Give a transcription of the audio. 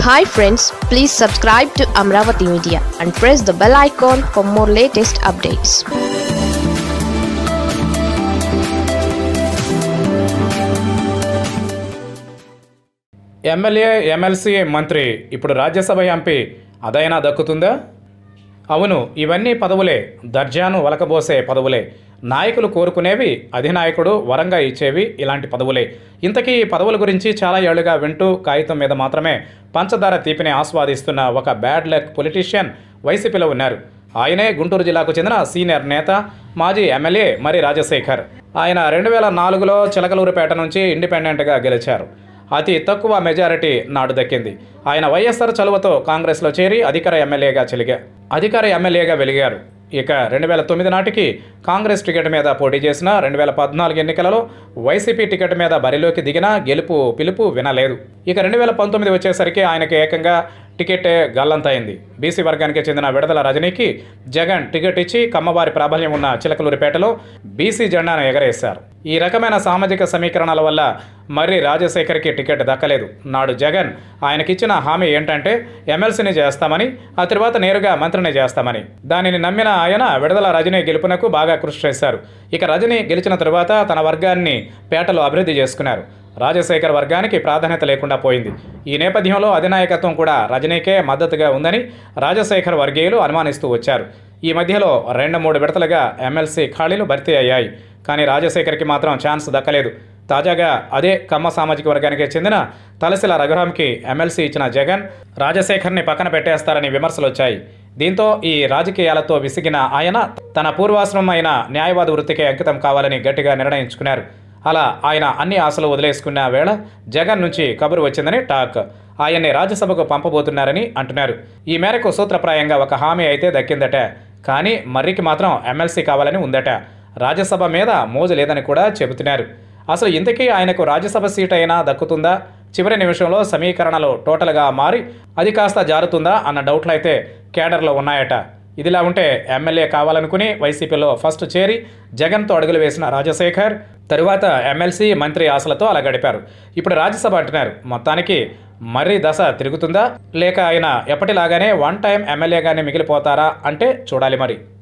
hi friends please subscribe to Amaravati media and press the bell icon for more latest updates MLA MLC మంత్రి ఇప్పుడు Rajya Sabha MP అదైనా దక్కుతుందా అవును ఇవన్నీ పదవులే దర్జాను వలకబోసే పదవులే నాయకులు కోరుకునేవి అధినాయకుడు వరంగా ఇచ్చేవి ఇలాంటి పదవులే ఇంతకీ ఈ పదవుల గురించి చాలా ఏళ్లుగా వింటూ కాగితం మీద మాత్రమే పంచదార తీపిని ఆస్వాదిస్తున్న ఒక బ్యాడ్ లక్ పొలిటీషియన్ వైసీపీలో ఉన్నారు ఆయనే గుంటూరు జిల్లాకు చెందిన సీనియర్ నేత మాజీ ఎమ్మెల్యే మరి రాజశేఖర్ ఆయన రెండు వేల నాలుగులో చిలకలూరుపేట నుంచి ఇండిపెండెంట్గా గెలిచారు అతి తక్కువ మెజారిటీ నాడు దక్కింది ఆయన వైఎస్ఆర్ చలువతో కాంగ్రెస్లో చేరి అధికార ఎమ్మెల్యేగా చెలిగా అధికార ఎమ్మెల్యేగా వెలిగారు ఇక రెండు వేల తొమ్మిది నాటికి కాంగ్రెస్ టికెట్ మీద పోటీ చేసిన రెండు వేల పద్నాలుగు ఎన్నికలలో వైసీపీ టికెట్ మీద బరిలోకి దిగినా గెలుపు పిలుపు వినలేదు ఇక రెండు వేల పంతొమ్మిది వచ్చేసరికి ఆయనకి ఏకంగా టికెట్ గల్లంతైంది బీసీ వర్గానికి చెందిన విడదల రజనీకి జగన్ టికెట్ ఇచ్చి కమ్మవారి ప్రాబల్యం ఉన్న చిలకలూరిపేటలో బీసీ జెండాను ఎగరేశారు ఈ రకమైన సామాజిక సమీకరణల వల్ల మర్రి రాజశేఖర్కి టికెట్ దక్కలేదు నాడు జగన్ ఆయనకిచ్చిన హామీ ఏంటంటే ఎమ్మెల్సీని చేస్తామని ఆ తర్వాత నేరుగా మంత్రిని చేస్తామని దానిని నమ్మిన ఆయన విడదల రజనీ గెలుపునకు బాగా కృషి చేశారు ఇక రజనీ గెలిచిన తరువాత తన వర్గాన్ని పేటలో అభివృద్ధి చేసుకున్నారు రాజశేఖర్ వర్గానికి ప్రాధాన్యత లేకుండా పోయింది ఈ నేపథ్యంలో అధినాయకత్వం కూడా రజనీకే మద్దతుగా ఉందని రాజశేఖర్ వర్గీయులు అనుమానిస్తూ వచ్చారు ఈ మధ్యలో రెండు మూడు విడతలుగా ఎమ్మెల్సీ ఖాళీలు భర్తీ అయ్యాయి కానీ రాజశేఖర్కి మాత్రం ఛాన్స్ దక్కలేదు తాజాగా అదే కమ్మ సామాజిక వర్గానికి చెందిన తలసిల రఘురాంకి ఎమ్మెల్సీ ఇచ్చిన జగన్ రాజశేఖర్ని పక్కన పెట్టేస్తారని విమర్శలు వచ్చాయి దీంతో ఈ రాజకీయాలతో విసిగిన ఆయన తన పూర్వాశ్రమం అయిన న్యాయవాద వృత్తికి అంకితం కావాలని గట్టిగా నిర్ణయించుకున్నారు అలా ఆయన అన్ని ఆశలు వదిలేసుకున్న వేళ జగన్ నుంచి కబురు వచ్చిందని టాక్ ఆయన్ని రాజ్యసభకు పంపబోతున్నారని అంటున్నారు ఈ మేరకు సూత్రప్రాయంగా ఒక హామీ అయితే దక్కిందట కానీ మర్రికి మాత్రం ఎమ్మెల్సీ కావాలని ఉందట రాజ్యసభ మీద మోజు లేదని కూడా చెబుతున్నారు అసలు ఇంతకీ ఆయనకు రాజ్యసభ సీట్ అయినా దక్కుతుందా చివరి నిమిషంలో సమీకరణలు టోటల్గా మారి అది కాస్త జారుతుందా అన్న డౌట్లు అయితే కేడర్లో ఉన్నాయట ఇదిలా ఉంటే ఎమ్మెల్యే కావాలనుకుని వైసీపీలో ఫస్ట్ చేరి జగన్తో అడుగులు వేసిన రాజశేఖర్ తరువాత ఎమ్మెల్సీ మంత్రి ఆశలతో అలా గడిపారు ఇప్పుడు రాజ్యసభ అంటున్నారు మొత్తానికి మర్రి దశ తిరుగుతుందా లేక ఆయన ఎప్పటిలాగానే వన్ టైం ఎమ్మెల్యేగానే మిగిలిపోతారా అంటే చూడాలి మరి